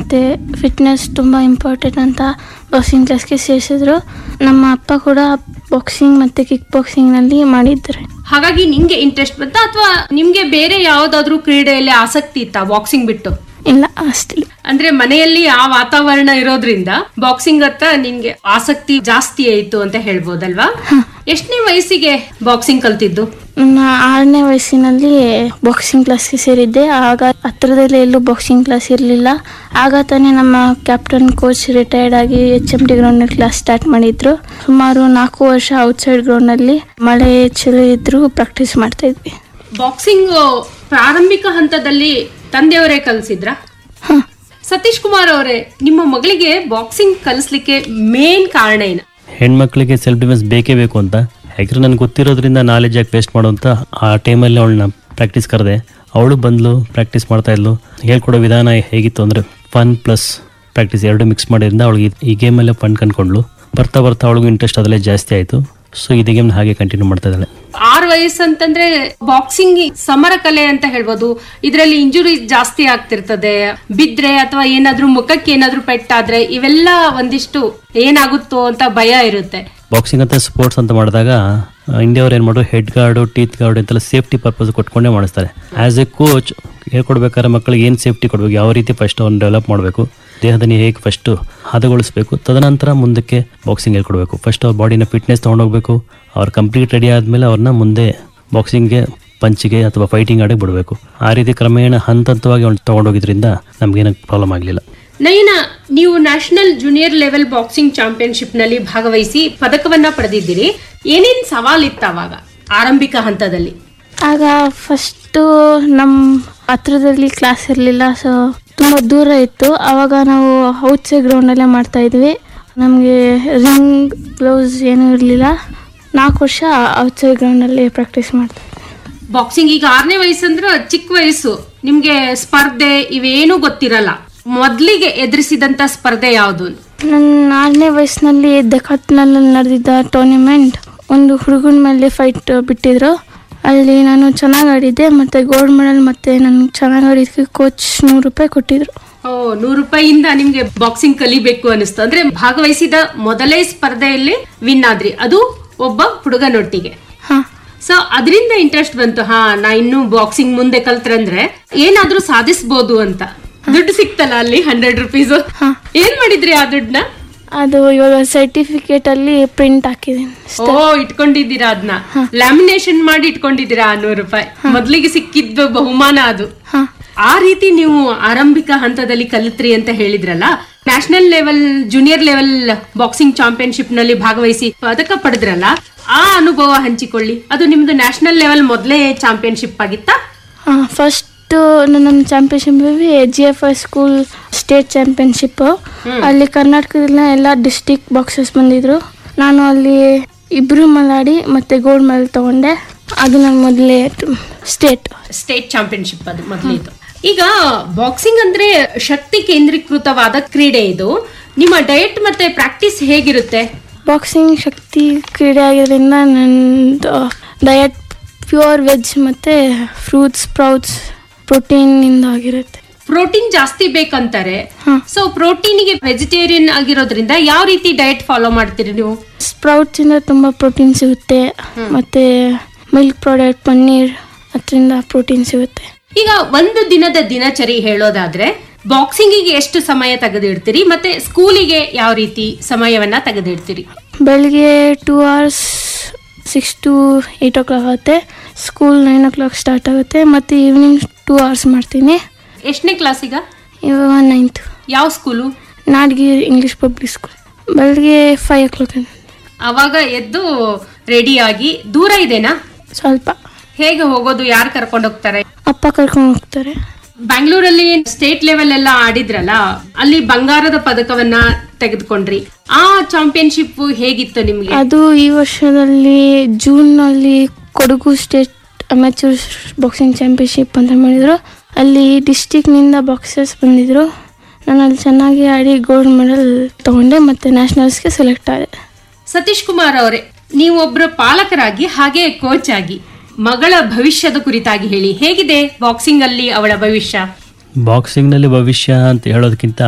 ಮತ್ತು ಫಿಟ್ನೆಸ್ ತುಂಬ ಇಂಪಾರ್ಟೆಂಟ್ ಅಂತ ಬಾಕ್ಸಿಂಗ್ ಕ್ಲಾಸ್ಗೆ ಸೇರಿಸಿದ್ರು ನಮ್ಮ ಅಪ್ಪ ಕೂಡ ಬಾಕ್ಸಿಂಗ್ ಮತ್ತು ಕಿಕ್ ಬಾಕ್ಸಿಂಗ್ನಲ್ಲಿ ಮಾಡಿದ್ದಾರೆ ಹಾಗಾಗಿ ನಿಮ್ಗೆ ಇಂಟ್ರೆಸ್ಟ್ ಬಂತ ಅಥವಾ ನಿಮ್ಗೆ ಬೇರೆ ಯಾವ್ದಾದ್ರು ಕ್ರೀಡೆಯಲ್ಲಿ ಆಸಕ್ತಿ ಇತ್ತಾ ಬಾಕ್ಸಿಂಗ್ ಬಿಟ್ಟು ಇಲ್ಲ ಅಷ್ಟಿಲ್ಲ ಅಂದ್ರೆ ಮನೆಯಲ್ಲಿ ಆ ವಾತಾವರಣ ಇರೋದ್ರಿಂದ ಬಾಕ್ಸಿಂಗ್ ಹತ್ತ ನಿನ್ಗೆ ಆಸಕ್ತಿ ಜಾಸ್ತಿ ಆಯ್ತು ಅಂತ ಹೇಳ್ಬೋದಲ್ವಾ ಎಷ್ಟನೇ ವಯಸ್ಸಿಗೆ ಬಾಕ್ಸಿಂಗ್ ಕಲ್ತಿದ್ದು ನನ್ನ ಆರನೇ ವಯಸ್ಸಿನಲ್ಲಿ ಬಾಕ್ಸಿಂಗ್ ಕ್ಲಾಸ್ಗೆ ಸೇರಿದ್ದೆ ಆಗ ಹತ್ರದಲ್ಲಿ ಎಲ್ಲೂ ಬಾಕ್ಸಿಂಗ್ ಕ್ಲಾಸ್ ಇರಲಿಲ್ಲ ಆಗ ತಾನೇ ನಮ್ಮ ಕ್ಯಾಪ್ಟನ್ ಕೋಚ್ ರಿಟೈರ್ಡ್ ಆಗಿ ಎಚ್ ಎಮ್ ಟಿ ಗ್ರೌಂಡ್ನಲ್ಲಿ ಕ್ಲಾಸ್ ಸ್ಟಾರ್ಟ್ ಮಾಡಿದ್ರು ಸುಮಾರು ನಾಲ್ಕು ವರ್ಷ ಔಟ್ಸೈಡ್ ಗ್ರೌಂಡ್ನಲ್ಲಿ ಮಳೆ ಚಳಿ ಇದ್ರೂ ಪ್ರಾಕ್ಟೀಸ್ ಮಾಡ್ತಾ ಇದ್ವಿ ಬಾಕ್ಸಿಂಗ್ ಪ್ರಾರಂಭಿಕ ಹಂತದಲ್ಲಿ ತಂದೆಯವರೇ ಕಲಿಸಿದ್ರ ಹಾಂ ಸತೀಶ್ ಕುಮಾರ್ ಅವರೇ ನಿಮ್ಮ ಮಗಳಿಗೆ ಬಾಕ್ಸಿಂಗ್ ಕಲಿಸ್ಲಿಕ್ಕೆ ಮೇನ್ ಕಾರಣ ಏನು ಹೆಣ್ಮಕ್ಳಿಗೆ ಸೆಲ್ಫ್ ಡಿಫೆನ್ಸ್ ಬೇಕೇ ಬೇಕು ಅಂತ ಯಾಕಂದ್ರೆ ನನಗೆ ಗೊತ್ತಿರೋದ್ರಿಂದ ನಾಲೆಜ್ ಯಾಕೆ ವೇಸ್ಟ್ ಮಾಡು ಅಂತ ಆ ಟೈಮಲ್ಲಿ ಅವಳನ್ನ ಪ್ರಾಕ್ಟೀಸ್ ಕರೆದೆ ಅವಳು ಬಂದ್ಲು ಪ್ರಾಕ್ಟೀಸ್ ಮಾಡ್ತಾ ಇದ್ಲು ಹೇಳ್ಕೊಡೋ ವಿಧಾನ ಹೇಗಿತ್ತು ಅಂದರೆ ಫನ್ ಪ್ಲಸ್ ಪ್ರಾಕ್ಟೀಸ್ ಎರಡು ಮಿಕ್ಸ್ ಮಾಡಿದ್ರಿಂದ ಅವಳಿಗೆ ಈ ಗೇಮಲ್ಲೇ ಫನ್ ಕಂಡ್ಕೊಂಡ್ಲು ಬರ್ತಾ ಬರ್ತಾ ಅವಳಿಗೂ ಇಂಟ್ರೆಸ್ಟ್ ಅದರಲ್ಲೇ ಜಾಸ್ತಿ ಆಯಿತು ಸೊ ಇದೇ ಗೇಮ್ನ ಹಾಗೆ ಕಂಟಿನ್ಯೂ ಮಾಡ್ತಾ ಇದ್ದಾಳೆ ಆರ್ ವಯಸ್ಸು ಅಂತಂದ್ರೆ ಬಾಕ್ಸಿಂಗ್ ಸಮರ ಕಲೆ ಅಂತ ಹೇಳ್ಬೋದು ಇದರಲ್ಲಿ ಇಂಜುರಿ ಜಾಸ್ತಿ ಆಗ್ತಿರ್ತದೆ ಬಿದ್ರೆ ಅಥವಾ ಏನಾದ್ರೂ ಮುಖಕ್ಕೆ ಏನಾದ್ರೂ ಪೆಟ್ಟಾದ್ರೆ ಇವೆಲ್ಲ ಒಂದಿಷ್ಟು ಏನಾಗುತ್ತೋ ಅಂತ ಭಯ ಇರುತ್ತೆ ಬಾಕ್ಸಿಂಗ್ ಅಂತ ಸ್ಪೋರ್ಟ್ಸ್ ಅಂತ ಮಾಡಿದಾಗ ಇಂಡಿಯಾವ್ರು ಏನು ಮಾಡೋದು ಹೆಡ್ ಗಾರ್ಡು ಟೀತ್ ಗಾರ್ಡ್ ಅಂತೆಲ್ಲ ಸೇಫ್ಟಿ ಪರ್ಪಸ್ ಕೊಟ್ಕೊಂಡೇ ಮಾಡಿಸ್ತಾರೆ ಆ್ಯಸ್ ಎ ಕೋಚ್ ಹೇಳ್ಕೊಡ್ಬೇಕಾದ್ರೆ ಮಕ್ಕಳಿಗೆ ಏನು ಸೇಫ್ಟಿ ಕೊಡಬೇಕು ಯಾವ ರೀತಿ ಫಸ್ಟ್ ಅವ್ನು ಡೆವಲಪ್ ಮಾಡಬೇಕು ದೇಹದಲ್ಲಿ ಹೇಗೆ ಫಸ್ಟು ಹದಗೊಳಿಸ್ಬೇಕು ತದನಂತರ ಮುಂದಕ್ಕೆ ಬಾಕ್ಸಿಂಗ್ ಹೇಳ್ಕೊಡ್ಬೇಕು ಫಸ್ಟ್ ಅವ್ರ ಬಾಡಿನ ಫಿಟ್ನೆಸ್ ತೊಗೊಂಡೋಗ್ಬೇಕು ಅವ್ರು ಕಂಪ್ಲೀಟ್ ರೆಡಿ ಆದಮೇಲೆ ಅವ್ರನ್ನ ಮುಂದೆ ಬಾಕ್ಸಿಂಗ್ಗೆ ಪಂಚಿಗೆ ಅಥವಾ ಫೈಟಿಂಗ್ ಆಡಕ್ಕೆ ಬಿಡಬೇಕು ಆ ರೀತಿ ಕ್ರಮೇಣ ಹಂತ ಹಂತವಾಗಿ ಅವ್ನು ತೊಗೊಂಡೋಗಿದ್ರಿಂದ ನಮಗೇನು ಪ್ರಾಬ್ಲಮ್ ಆಗಲಿಲ್ಲ ನಯನ ನೀವು national junior level boxing championship ನಲ್ಲಿ ಭಾಗವಹಿಸಿ ಪದಕವನ್ನ ಪಡೆದಿದ್ದೀರಿ ಏನೇನ್ ಸವಾಲಿತ್ತ ಅವಾಗ ಆರಂಭಿಕ ಹಂತದಲ್ಲಿ ಆಗ ಫಸ್ಟು ನಮ್ಮ ಹತ್ರದಲ್ಲಿ ಕ್ಲಾಸ್ ಇರಲಿಲ್ಲ ಸೊ ತುಂಬ ದೂರ ಇತ್ತು ಆವಾಗ ನಾವು ಔಟ್ಸೈಡ್ ಗ್ರೌಂಡಲ್ಲೇ ಮಾಡ್ತಾ ಇದ್ವಿ ನಮಗೆ ರಿಂಗ್ ಗ್ಲೌಸ್ ಏನೂ ಇರಲಿಲ್ಲ ನಾಲ್ಕು ವರ್ಷ ಔಟ್ಸೈಡ್ ಗ್ರೌಂಡಲ್ಲಿ ಪ್ರಾಕ್ಟೀಸ್ ಮಾಡ್ತಾ ಇದ್ವಿ ಬಾಕ್ಸಿಂಗ್ ಈಗ ಆರನೇ ವಯಸ್ಸಂದ್ರೆ ಚಿಕ್ಕ ವಯಸ್ಸು ನಿಮ್ಗೆ ಸ್ಪರ್ಧೆ ಇವೇನು ಗೊತ್ತಿರಲ್ಲ ಮೊದ್ಲಿಗೆ ಎದುರಿಸಿದಂತ ಸ್ಪರ್ಧೆ ಯಾವುದು ನನ್ನ ಆರನೇ ವಯಸ್ಸಿನಲ್ಲಿ ಡೆಕಾಟ್ನಲ್ಲಿ ನಡೆದಿದ್ದ ಟೂರ್ನಿಮೆಂಟ್ ಒಂದು ಹುಡುಗನ ಮೇಲೆ ಫೈಟ್ ಬಿಟ್ಟಿದ್ರು ಅಲ್ಲಿ ನಾನು ಚೆನ್ನಾಗಿ ಆಡಿದ್ದೆ ಮತ್ತು ಗೋಲ್ಡ್ ಮೆಡಲ್ ಮತ್ತು ನನಗೆ ಚೆನ್ನಾಗಿ ಆಡಿದ್ದಕ್ಕೆ ಕೋಚ್ ನೂರು ರೂಪಾಯಿ ಕೊಟ್ಟಿದ್ರು ಓ ನೂರು ರೂಪಾಯಿಯಿಂದ ನಿಮ್ಗೆ ಬಾಕ್ಸಿಂಗ್ ಕಲಿಬೇಕು ಅನಿಸ್ತು ಅಂದ್ರೆ ಭಾಗವಹಿಸಿದ ಮೊದಲೇ ಸ್ಪರ್ಧೆಯಲ್ಲಿ ವಿನ್ ಆದ್ರಿ ಅದು ಒಬ್ಬ ಹುಡುಗನೊಟ್ಟಿಗೆ ಹಾಂ ಸೊ ಅದರಿಂದ ಇಂಟ್ರೆಸ್ಟ್ ಬಂತು ಹಾ ನಾ ಇನ್ನು ಬಾಕ್ಸಿಂಗ್ ಮುಂದೆ ಕಲ್ತ್ರಂದ್ರೆ ಏನಾದ್ರೂ ಸಾಧಿಸ್ಬೋದು ಅಂತ ದುಡ್ಡು ಸಿಕ್ತಲ್ಲ ಅಲ್ಲಿ ಹಂಡ್ರೆಡ್ ರುಪೀಸ್ ಏನ್ ಮಾಡಿದ್ರಿ ಆ ದುಡ್ಡನ್ನ ಅದು ಇವಾಗ ಸರ್ಟಿಫಿಕೇಟ್ ಅಲ್ಲಿ ಪ್ರಿಂಟ್ ಹಾಕಿದ್ದೀನಿ ಓ ಇಟ್ಕೊಂಡಿದ್ದೀರಾ ಅದನ್ನ ಲ್ಯಾಮಿನೇಷನ್ ಮಾಡಿ ಇಟ್ಕೊಂಡಿದ್ದೀರಾ ಆ ನೂರು ರೂಪಾಯಿ ಮೊದ್ಲಿಗೆ ಸಿಕ್ಕಿದ್ದು ಬಹುಮಾನ ಅದು ಹಾಂ ಆ ರೀತಿ ನೀವು ಆರಂಭಿಕ ಹಂತದಲ್ಲಿ ಕಲಿತ್ರಿ ಅಂತ ಹೇಳಿದ್ರಲ್ಲ national level junior level boxing championship ನಲ್ಲಿ ಭಾಗವಹಿಸಿ ಪದಕ ಪಡೆದ್ರಲ್ಲ ಆ ಅನುಭವ ಹಂಚಿಕೊಳ್ಳಿ ಅದು ನಿಮ್ದು ನ್ಯಾಷನಲ್ ಲೆವೆಲ್ ಮೊದಲೇ ಚಾಂಪಿಯನ್ಶಿಪ್ ಆಗಿತ್ತಾ ಹಾಂ ಫಸ್ಟು ನನ್ನ championship G F I school state championship ಅಲ್ಲಿ ಕರ್ನಾಟಕದಿಂದ ಎಲ್ಲ ಡಿಸ್ಟಿಕ್ ಬಾಕ್ಸಸ್ ಬಂದಿದ್ರು ನಾನು ಅಲ್ಲಿ ಇಬ್ಬರು ಮಲಾಡಿ ಮತ್ತು ಗೋಲ್ಡ್ ಮೆಡಲ್ ತಗೊಂಡೆ ಅದು ನನ್ನ ಮೊದಲೇ ಸ್ಟೇಟ್ ಸ್ಟೇಟ್ ಚಾಂಪಿಯನ್ಶಿಪ್ ಅದು ಮೊದಲಿದ್ದು ಈಗ ಬಾಕ್ಸಿಂಗ್ ಅಂದ್ರೆ ಶಕ್ತಿ ಕೇಂದ್ರೀಕೃತವಾದ ಕ್ರೀಡೆ ಇದು ನಿಮ್ಮ ಡಯಟ್ ಮತ್ತೆ ಪ್ರಾಕ್ಟೀಸ್ ಹೇಗಿರುತ್ತೆ ಬಾಕ್ಸಿಂಗ್ ಶಕ್ತಿ ಕ್ರೀಡೆ ಆಗಿರೋದ್ರಿಂದ ನಂದು ಡಯಟ್ ಪ್ಯೂರ್ ವೆಜ್ ಮತ್ತು ಫ್ರೂಟ್ಸ್ ಸ್ಪ್ರೌಟ್ಸ್ ಪ್ರೋಟೀನಿಂದ ಆಗಿರುತ್ತೆ ಪ್ರೋಟೀನ್ ಜಾಸ್ತಿ ಬೇಕಂತಾರೆ ಹಾಂ ಸೊ ಪ್ರೋಟೀನಿಗೆ ವೆಜಿಟೇರಿಯನ್ ಆಗಿರೋದ್ರಿಂದ ಯಾವ ರೀತಿ ಡಯಟ್ ಫಾಲೋ ಮಾಡ್ತೀರಿ ನೀವು ಸ್ಪ್ರೌಟ್ಸಿಂದ ತುಂಬ ಪ್ರೋಟೀನ್ ಸಿಗುತ್ತೆ ಮತ್ತು ಮಿಲ್ಕ್ ಪ್ರಾಡಕ್ಟ್ ಪನ್ನೀರ್ ಅದರಿಂದ ಪ್ರೋಟೀನ್ ಸಿಗುತ್ತೆ ಈಗ ಒಂದು ದಿನದ ದಿನಚರಿ ಹೇಳೋದಾದ್ರೆ ಬಾಕ್ಸಿಂಗಿಗೆ ಎಷ್ಟು ಸಮಯ ತೆಗೆದಿಡ್ತೀರಿ ಮತ್ತೆ ಸ್ಕೂಲಿಗೆ ಯಾವ ರೀತಿ ಸಮಯವನ್ನ ತೆಗೆದಿಡ್ತೀರಿ ಬೆಳಗ್ಗೆ two hours six to eight o'clock ಆಗುತ್ತೆ school nine o'clock start ಆಗುತ್ತೆ ಮತ್ತು ಈವ್ನಿಂಗ್ ಟೂ ಅವರ್ಸ್ ಮಾಡ್ತೀನಿ ಎಷ್ಟನೇ ಕ್ಲಾಸಿಗ ಇವಾಗ ನೈನ್ತ್ ಯಾವ school Nadgiri English public school ಬೆಳಗ್ಗೆ ಫೈವ್ ಓ ಕ್ಲಾಕ್ ಅವಾಗ ಎದ್ದು ರೆಡಿ ಆಗಿ ದೂರ ಇದೆನಾ ಸ್ವಲ್ಪ ಹೇಗೆ ಹೋಗೋದು ಯಾರು ಕರ್ಕೊಂಡು ಹೋಗ್ತಾರೆ ಅಪ್ಪ ಕರ್ಕೊಂಡು ಹೋಗ್ತಾರೆ ಬ್ಯಾಂಗ್ಳೂರಲ್ಲಿ ಸ್ಟೇಟ್ ಲೆವೆಲ್ ಎಲ್ಲ ಆಡಿದ್ರಲ್ಲ ಅಲ್ಲಿ ಬಂಗಾರದ ಪದಕವನ್ನ ತೆಗೆದುಕೊಂಡ್ರಿ ಆ ಚಾಂಪಿಯನ್ಶಿಪ್ ಹೇಗಿತ್ತು ನಿಮ್ಗೆ ಅದು ಈ ವರ್ಷದಲ್ಲಿ ಜೂನ್ನಲ್ಲಿ Kodagu state amateur boxing championship ಅಂತ ಮಾಡಿದರು ಅಲ್ಲಿ ಡಿಸ್ಟಿಕ್ನಿಂದ ಬಾಕ್ಸರ್ಸ್ ಬಂದಿದ್ದರು ನಾನು ಅಲ್ಲಿ ಚೆನ್ನಾಗಿ ಆಡಿ ಗೋಲ್ಡ್ ಮೆಡಲ್ ತೊಗೊಂಡೆ ಮತ್ತು ನ್ಯಾಷನಲ್ಸ್ಗೆ ಸೆಲೆಕ್ಟ್ ಆದೆ ಸತೀಶ್ ಕುಮಾರ್ ಅವರೇ ನೀವು ಒಬ್ಬರ ಪಾಲಕರಾಗಿ ಹಾಗೆ ಕೋಚ್ ಆಗಿ ಮಗಳ ಭವಿಷ್ಯದ ಕುರಿತಾಗಿ ಹೇಳಿ ಹೇಗಿದೆ ಬಾಕ್ಸಿಂಗ್ ಅಲ್ಲಿ ಅವಳ ಭವಿಷ್ಯ ಬಾಕ್ಸಿಂಗ್ನಲ್ಲಿ ಭವಿಷ್ಯ ಅಂತ ಹೇಳೋದಕ್ಕಿಂತ